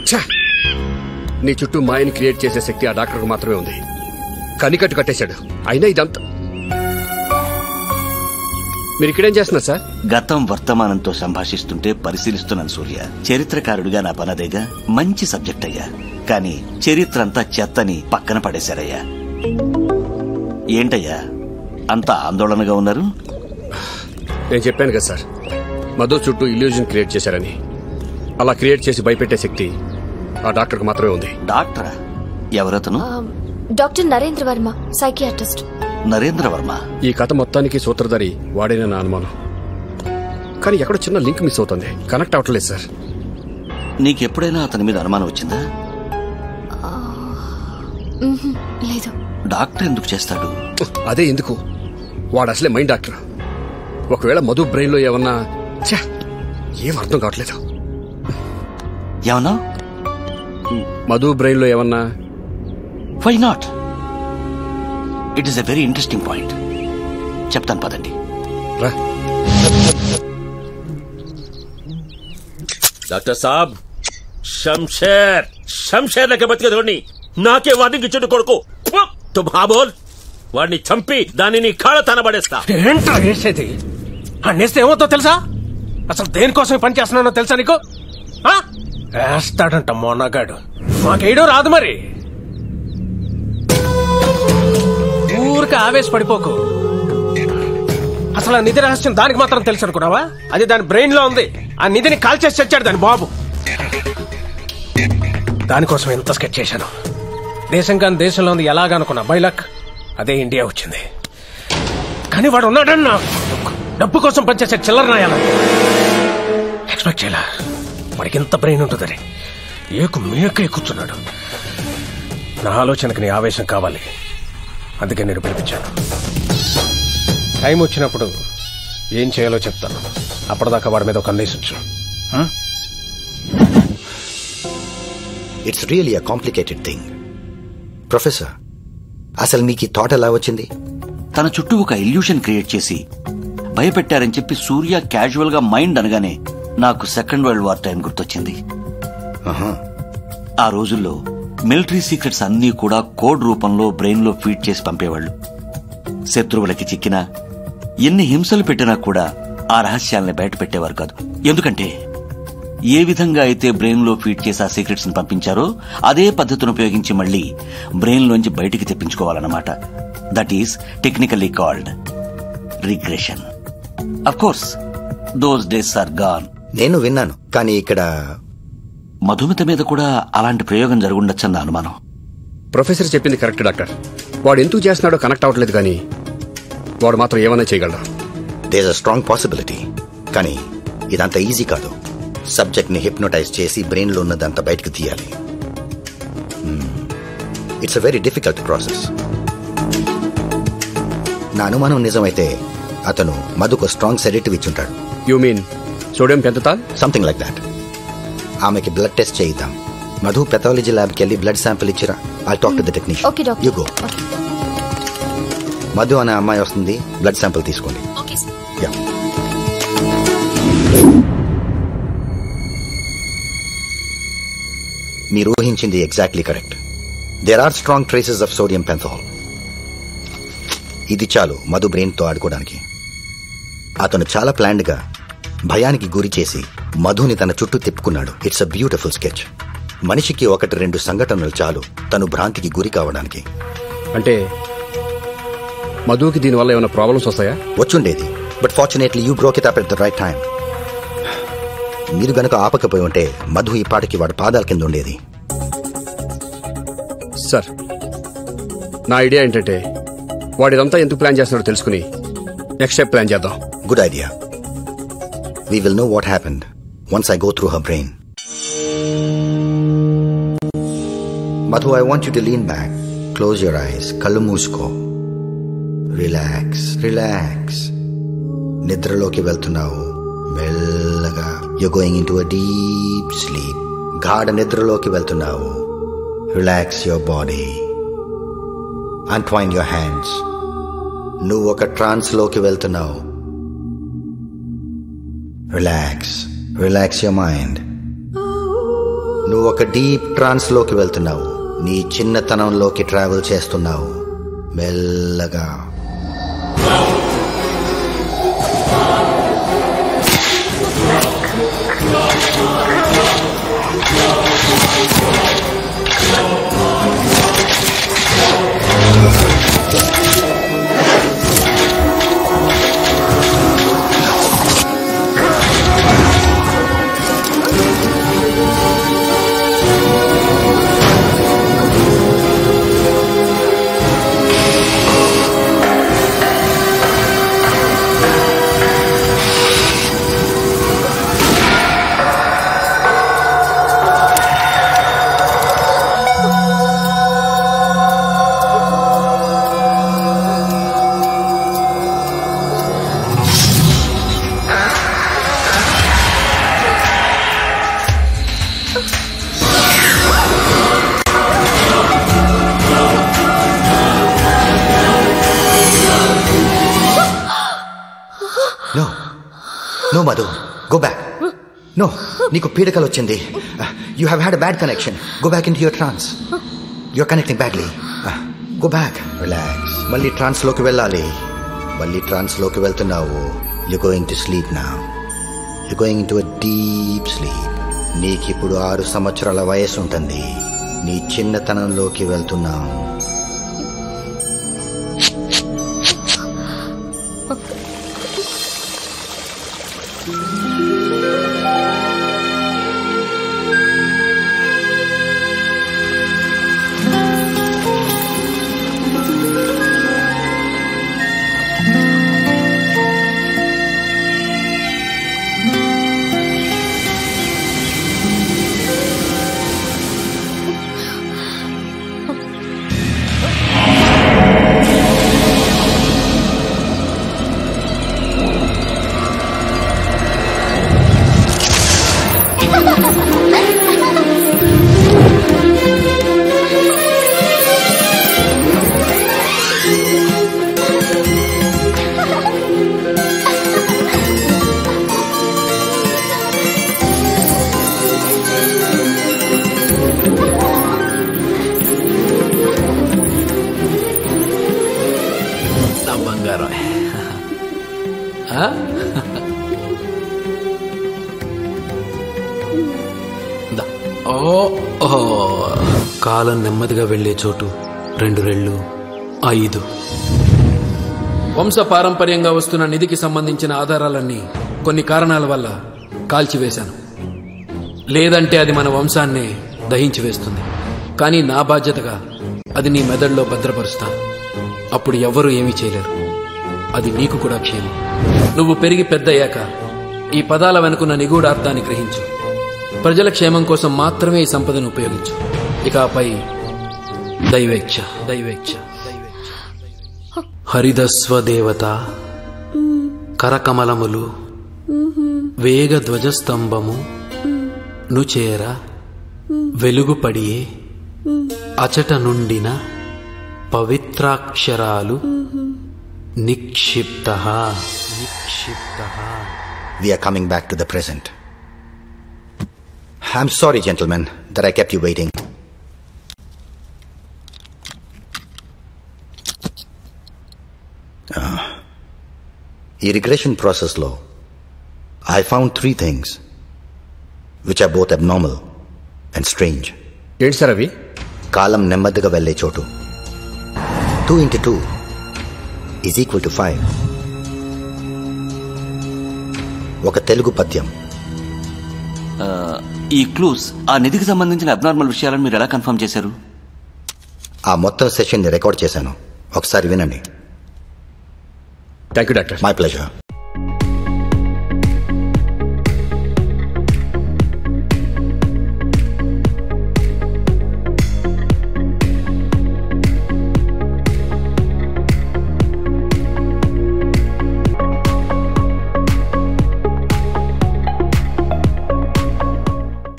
ఛ! నీ చుట్టూ మాయని క్రియేట్ చేసే శక్తి ఆ డాక్టర్కు మాత్రమే ఉంది కనికట్టు కట్టేశాడు అయినా ఇదంతా మీరు ఇక్కడేం చేస్తున్నారు సార్ గతం వర్తమానంతో సంభాషిస్తుంటే పరిశీలిస్తున్నాను సూర్య చరిత్రకారుడిగా నా పనదేగా మంచి సబ్జెక్ట్ అయ్యా కానీ చరిత్ర అంతా చెత్తని పక్కన పడేశారయ్యా ఏంటయ్యా అంత ఆందోళనగా ఉన్నారు నేను చెప్పాను కదా సార్ మధు చుట్టూ ఇల్యూజన్ క్రియేట్ చేశారని అలా క్రియేట్ చేసి భయపెట్టే శక్తి ఆ డాక్టర్కు మాత్రమే ఉంది డాక్టరా ఎవరతను డాక్టర్ నరేంద్ర వర్మ సైకియాట్రిస్ట్ నరేంద్ర వర్మ ఈ కథ మొత్తానికి సూత్రధారి వాడేనా నా అనుమానం కానీ ఎక్కడో చిన్న లింక్ మిస్ అవుతుంది కనెక్ట్ అవ్వట్లేదు సార్ నీకెప్పుడైనా అతని మీద అనుమానం వచ్చిందా లేదు డాక్టర్ ఎందుకు చేస్తాడు అదే ఎందుకు వాడు అసలే మైండ్ డాక్టర్ ఒకవేళ మధు బ్రెయిన్ లో ఏమన్నా ఛ! ఏం అర్థం కావట్లేదు ఏమన్నా మధు బ్రెయిన్ లో ఏమన్నా why not it is a very interesting point చెప్తాను పదండి రా డాక్టర్ సాబ్ శంషేర్ శంషేర్ లెక్క బతికేదోడిని నాకే వార్నింగ్ ఇచ్చుడు కొడుకు తుమ్ హా బోల్ వాడిని చంపి దానిని కాళ్ళ తనబడేస్తా ఏంట్రా వేసేది ఆ నేస్తే ఏమవుతో తెలుసా అసలు దేనికోసం ఈ పని చేస్తున్నానో తెలుసా నీకు ఆ? వేస్తాడంట మొన్నగాడు మాకేయడం రాదు మరి ఊరికి ఆవేశపడిపోకు అసలు ఆ నిధి రహస్యం దానికి మాత్రం తెలుసు అనుకున్నావా అది దాని బ్రెయిన్ లో ఉంది ఆ నిధిని కాల్చేసి చచ్చాడు దాని బాబు దానికోసం ఎంత స్కెచ్ చేశాను దేశం కాని దేశంలో ఉంది ఎలాగనుకున్నా బైలక్ అదే ఇండియా వచ్చింది కానీ వాడు ఉన్నాడన్నా డబ్బు కోసం పనిచేసే చిల్లర నాయాల ఎక్స్పెక్ట్ చేయలా వాడికి ఎంత బ్రెయిన్ ఉంటుందని ఏకు మేకే కూర్చున్నాడు నా ఆలోచనకి నీ ఆవేశం కావాలి అందుకే నేను పిలిపించాను టైం వచ్చినప్పుడు ఏం చేయాలో చెప్తాను అప్పటిదాకా వాడి మీద ఒక అందేశించు it's really uh complicated thing professor అసలు నీకు ఈ థాట్ ఎలా వచ్చింది తన చుట్టూ ఒక ఇల్యూషన్ క్రియేట్ చేసి భయపెట్టారని చెప్పి సూర్య క్యాజువల్ గా మైండ్ అనగానే నాకు సెకండ్ వరల్డ్ వార్ టైం గుర్తొచ్చింది ఆ రోజుల్లో మిలిటరీ సీక్రెట్స్ అన్నీ కూడా కోడ్ రూపంలో బ్రెయిన్ లో ఫీడ్ చేసి పంపేవాళ్ళు శత్రువులకి చిక్కినా ఎన్ని హింసలు పెట్టినా కూడా ఆ రహస్యాల్ని బయట పెట్టేవారు కాదు ఎందుకంటే ఏ విధంగా అయితే బ్రెయిన్ లో ఫీడ్ చేసి ఆ సీక్రెట్స్ ని పంపించారో అదే పద్ధతిని ఉపయోగించి మళ్ళీ బ్రెయిన్ లోంచి బయటికి తెప్పించుకోవాలన్నమాట that is technically called regression of course those days are gone నేను విన్నాను కానీ ఇక్కడ మధుమిత మీద కూడా అలాంటి ప్రయోగం జరుగుండొచ్చన్న అనుమానం ప్రొఫెసర్ చెప్పింది కరెక్ట్ డాక్టర్ వాడు ఎందుకు చేస్తున్నాడో కనెక్ట్ అవ్వట్లేదు కానీ వాడు మాత్రం ఏమైనా చేయగలరా దేస్ అ స్ట్రాంగ్ పాసిబిలిటీ కానీ ఇదంత ఈజీ కాదు సబ్జెక్ట్ ని హిప్నోటైజ్ చేసి బ్రెయిన్ లో ఉన్నదంతా బయటకు తీయాలి it's a very difficult process నా అనుమానం నిజమైతే అతను మధుకు స్ట్రాంగ్ సెడేటివ్ ఇచ్చుంటాడు you mean sodium pentothal something like that ఆమెకి బ్లడ్ టెస్ట్ చేయిద్దాం మధు పెథాలజీ ల్యాబ్కి వెళ్ళి బ్లడ్ శాంపిల్ ఇచ్చిరా I talk to the technician okay doctor you go Madhu అనే అమ్మాయి వస్తుంది బ్లడ్ శాంపిల్ తీసుకోండి ఓకే సార్ Yeah. మీరు ఊహించింది exactly correct there are strong traces of sodium pentothal ఇది చాలు మధు బ్రెయిన్ తో ఆడుకోవడానికి అతను చాలా ప్లాన్డ్ గా భయానికి గురి చేసి మధుని తన చుట్టూ తిప్పుకున్నాడు ఇట్స్ అ బ్యూటిఫుల్ స్కెచ్ మనిషికి ఒకటి రెండు సంఘటనలు చాలు తను భ్రాంతికి గురి కావడానికి అంటే మధుకి దీనివల్ల ఏమైనా ప్రాబ్లమ్స్ వస్తాయా వచ్చుండేది but fortunately you broke it up at the right time మీరు గనక ఆపకపోయి ఉంటే మధు ఈ పాటకి వాడి పాదాల కింద ఉండేది సార్ నా ఐడియా ఏంటంటే వాడు ఇదంతా ఎందుకు ప్లాన్ చేస్తున్నాడో తెలుసుకుని నెక్స్ట్ స్టెప్ ప్లాన్ చేద్దాం good idea we will know what happened once I go through her brain Madhu I want you to lean back close your eyes కళ్ళు మూసుకో రిలాక్స్ రిలాక్స్ నిద్రలోకి వెళ్తున్నావు మెల్లగా you going into a deep sleep గాఢ నిద్రలోకి వెళ్తున్నావు relax your body untwine your hands నువ్వు ఒక ట్రాన్స్ లోకి వెళ్తున్నావు రిలాక్స్ రిలాక్స్ యువర్ మైండ్ నువ్వు ఒక డీప్ ట్రాన్స్ లోకి వెళ్తున్నావు నీ చిన్నతనంలోకి ట్రావెల్ చేస్తున్నావు మెల్లగా no no Madhu go back no నీకు పీడకలు వచ్చింది you have had bad connection go back in your trance you're connecting badly go back relax మళ్ళీ ట్రాన్స్ లోకి వెళ్ళాలి మళ్ళీ ట్రాన్స్ లోకి వెళ్తున్నావు యు గోయింగ్ టు స్లీప్ నా you going to deep sleep నీకు ఇప్పుడు ఆరు సంవత్సరాల వయసు ఉంటుంది నీ చిన్నతనంలోకి వెళ్తున్నావు నా బంగారం ఆ? దా. ఓ ఓ. కాలం నెమ్మదిగా వెళ్లే చోటు రెండు రెళ్ళు ఐదు వంశ పారంపర్యంగా వస్తున్న నిధికి సంబంధించిన ఆధారాలన్నీ కొన్ని కారణాల వల్ల కాల్చివేశాను లేదంటే అది మన వంశాన్నే దహించి వేస్తుంది కానీ నా బాధ్యతగా అది నీ మెదడులో భద్రపరుస్తాను అప్పుడు ఎవ్వరూ ఏమీ చేయలేరు అది నీకు కూడా క్షేమం నువ్వు పెరిగి పెద్దయ్యాక ఈ పదాల వెనుకున్న నిగూఢ అర్థాన్ని గ్రహించు ప్రజల క్షేమం కోసం మాత్రమే ఈ సంపదను ఉపయోగించు ఇక ఆపై దైవేచ్ఛ దైవేచ్ఛ దైవేచ్ఛ. హరిదస్వ దేవత కరకమలములు వేగ ధ్వజస్తంభము నుచేర వెలుగుపడియే అచట నుండిన పవిత్రాక్షరాలు నిక్షిప్త నిక్షిప్త We are coming back to the present. I'm sorry, gentlemen, that I kept you waiting. Ah. ఈ రిగ్రెషన్ ప్రాసెస్లో I found three things which are both abnormal and strange ఏంటి సార్ అవి కాలం నెమ్మదిగా వెళ్ళే చోటు two into two is equal to five ఒక తెలుగు పద్యం ఆ, ఈ క్లూస్ ఆ నిధికి సంబంధించిన అబ్నార్మల్ విషయాలను మీరు ఎలా కన్ఫర్మ్ చేశారు ఆ మొత్తం సెషన్ని రికార్డ్ చేశాను ఒకసారి వినండి thank you doctor my pleasure